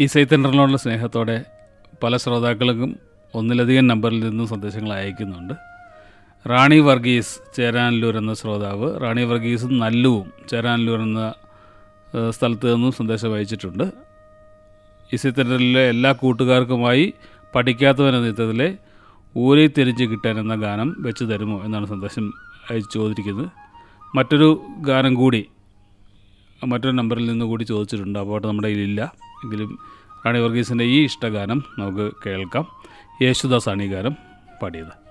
ഈ സൈത്തണ്ടറിനോടുള്ള സ്നേഹത്തോടെ പല ശ്രോതാക്കൾക്കും ഒന്നിലധികം നമ്പറിൽ നിന്നും സന്ദേശങ്ങൾ അയക്കുന്നുണ്ട് റാണി വർഗീസ് ചേരാനല്ലൂർ എന്ന ശ്രോതാവ് റാണി വർഗീസും നല്ലുവും ചേരാനല്ലൂർ എന്ന ഏഹ്, സ്ഥലത്ത് നിന്നും സന്ദേശം അയച്ചിട്ടുണ്ട് ഇസൈത്തണ്ടറിലെ എല്ലാ കൂട്ടുകാർക്കുമായി പഠിക്കാത്തവൻ എന്ന ചിത്രത്തിലെ ഊരി തിരിച്ച് കിട്ടാൻ എന്ന ഗാനം വെച്ച് തരുമോ എന്നാണ് സന്ദേശം അയച്ച് ചോദിച്ചിരിക്കുന്നത് മറ്റൊരു ഗാനം കൂടി മറ്റൊരു നമ്പറിൽ നിന്ന് കൂടി ചോദിച്ചിട്ടുണ്ട് അപ്പോൾ നമ്മുടെ കയ്യിലില്ല എങ്കിലും റാണി വർഗീസിൻ്റെ ഈ ഇഷ്ടഗാനം നമുക്ക് കേൾക്കാം യേശുദാസാണ് ഈ ഗാനം പാടിയത്